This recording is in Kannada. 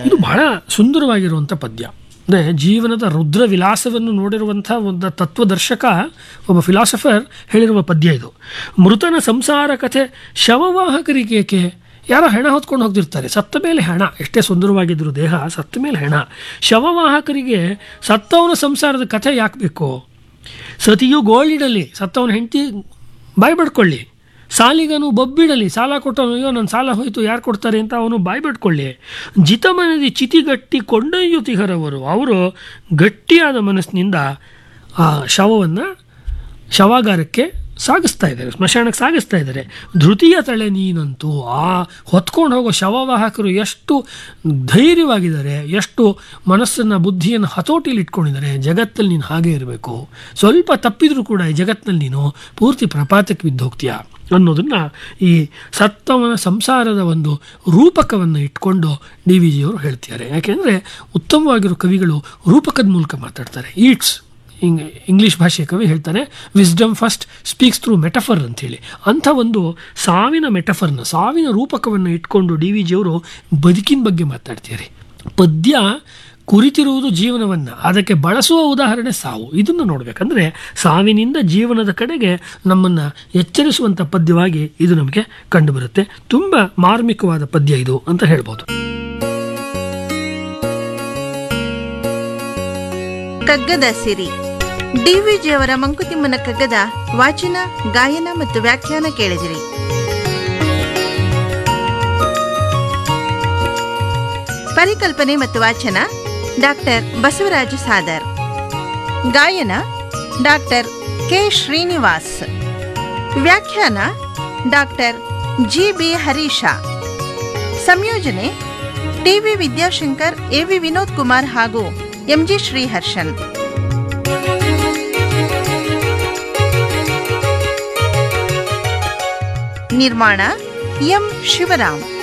ಇದು ಬಹಳ ಸುಂದರವಾಗಿರುವಂಥ ಪದ್ಯ ಅಂದರೆ ಜೀವನದ ರುದ್ರ ವಿಲಾಸವನ್ನು ನೋಡಿರುವಂಥ ಒಂದು ತತ್ವದರ್ಶಕ ಒಬ್ಬ ಫಿಲಾಸಫರ್ ಹೇಳಿರುವ ಪದ್ಯ ಇದು ಮೃತನ ಸಂಸಾರ ಕಥೆ ಶವವಾಹಕರಿಗೇಕೆ ಯಾರೋ ಹೆಣ ಹೊತ್ಕೊಂಡು ಹೋಗ್ತಿರ್ತಾರೆ ಸತ್ತ ಮೇಲೆ ಹೆಣ ಎಷ್ಟೇ ಸುಂದರವಾಗಿದ್ರು ದೇಹ ಸತ್ತ ಮೇಲೆ ಹೆಣ ಶವವಾಹಕರಿಗೆ ಸತ್ತವನ ಸಂಸಾರದ ಕಥೆ ಯಾಕೆ ಬೇಕು ಸತಿಯು ಗೋಳಿಡಲಿ ಸತ್ತವನ ಹೆಂಡತಿ ಬಾಯಿ ಬಡ್ಕೊಳ್ಳಿ ಸಾಲಿಗನು ಬೊಬ್ಬಿಡಲಿ ಸಾಲ ಕೊಟ್ಟವನು ಅಯ್ಯೋ ನನ್ನ ಸಾಲ ಹೋಯಿತು ಯಾರು ಕೊಡ್ತಾರೆ ಅಂತ ಅವನು ಬಾಯಿ ಬಿಟ್ಕೊಳ್ಳಿ ಜಿತಮನದಿ ಚಿತಿಗಟ್ಟಿ ಕೊಂಡೊಯ್ಯುತಿಹರವರು ಅವರು ಗಟ್ಟಿಯಾದ ಮನಸ್ಸಿನಿಂದ ಆ ಶವವನ್ನು ಶವಾಗಾರಕ್ಕೆ ಸಾಗಿಸ್ತಾ ಇದ್ದಾರೆ ಸ್ಮಶಾನಕ್ಕೆ ಸಾಗಿಸ್ತಾ ಇದ್ದಾರೆ ಧೃತಿಯ ತಳೆ ನೀನಂತೂ ಆ ಹೊತ್ಕೊಂಡು ಹೋಗೋ ಶವವಾಹಕರು ಎಷ್ಟು ಧೈರ್ಯವಾಗಿದ್ದಾರೆ ಎಷ್ಟು ಮನಸ್ಸನ್ನು ಬುದ್ಧಿಯನ್ನು ಹತೋಟಿಯಲ್ಲಿ ಇಟ್ಕೊಂಡಿದ್ದಾರೆ ಜಗತ್ತಲ್ಲಿ ನೀನು ಹಾಗೆ ಇರಬೇಕು ಸ್ವಲ್ಪ ತಪ್ಪಿದರೂ ಕೂಡ ಈ ಜಗತ್ತಿನಲ್ಲಿ ನೀನು ಪೂರ್ತಿ ಪ್ರಪಾತಕ್ಕೆ ಬಿದ್ದು ಹೋಗ್ತೀಯ ಅನ್ನೋದನ್ನು ಈ ಸತ್ತವನ ಸಂಸಾರದ ಒಂದು ರೂಪಕವನ್ನು ಇಟ್ಕೊಂಡು ಡಿ ವಿ ಜಿಯವರು ಹೇಳ್ತಿದ್ದಾರೆ ಯಾಕೆಂದರೆ ಉತ್ತಮವಾಗಿರೋ ಕವಿಗಳು ರೂಪಕದ ಮೂಲಕ ಮಾತಾಡ್ತಾರೆ ಈಟ್ಸ್ ಇಂಗ್ ಇಂಗ್ಲೀಷ್ ಭಾಷೆಯ ಕವಿ ಹೇಳ್ತಾನೆ wisdom first speaks through metaphor ಅಂಥೇಳಿ ಅಂಥ ಒಂದು ಸಾವಿನ ಮೆಟಫರ್ನ ಸಾವಿನ ರೂಪಕವನ್ನು ಇಟ್ಕೊಂಡು ಡಿ ವಿ ಜಿಯವರು ಬದುಕಿನ ಬಗ್ಗೆ ಮಾತಾಡ್ತಾರೆ ಪದ್ಯ ಕುರಿತಿರುವುದು ಜೀವನವನ್ನು ಅದಕ್ಕೆ ಬಳಸುವ ಉದಾಹರಣೆ ಸಾವು ಇದನ್ನು ನೋಡಬೇಕಂದ್ರೆ ಸಾವಿನಿಂದ ಜೀವನದ ಕಡೆಗೆ ನಮ್ಮನ್ನು ಎಚ್ಚರಿಸುವಂಥ ಪದ್ಯವಾಗಿ ಇದು ನಮಗೆ ಕಂಡುಬರುತ್ತೆ ತುಂಬ ಮಾರ್ಮಿಕವಾದ ಪದ್ಯ ಇದು ಅಂತ ಹೇಳ್ಬೋದು ಕಗ್ಗದ ಸಿರಿ ಡಿವಿಜಿಯವರ ಮಂಕುತಿಮ್ಮನ ಕಗ್ಗದ ವಾಚನ ಗಾಯನ ಮತ್ತು ವ್ಯಾಖ್ಯಾನ ಕೇಳಿದಿರಿ ಪರಿಕಲ್ಪನೆ ಮತ್ತು ವಾಚನ ಡಾಕ್ಟರ್ ಬಸವರಾಜ ಸಾದರ್ ಗಾಯನ ಡಾಕ್ಟರ್ ಕೆ ಶ್ರೀನಿವಾಸ್ ವ್ಯಾಖ್ಯಾನ ಡಾಕ್ಟರ್ ಜಿ ಬಿ ಹರೀಶ ಸಂಯೋಜನೆ ಟಿವಿ ವಿದ್ಯಾಶಂಕರ್ ಎವಿ ವಿನೋದ್ ಕುಮಾರ್ ಹಾಗೂ ಎಂಜಿ ಶ್ರೀಹರ್ಷನ್ ನಿರ್ಮಾಣ ಎಂ ಶಿವರಾಮ್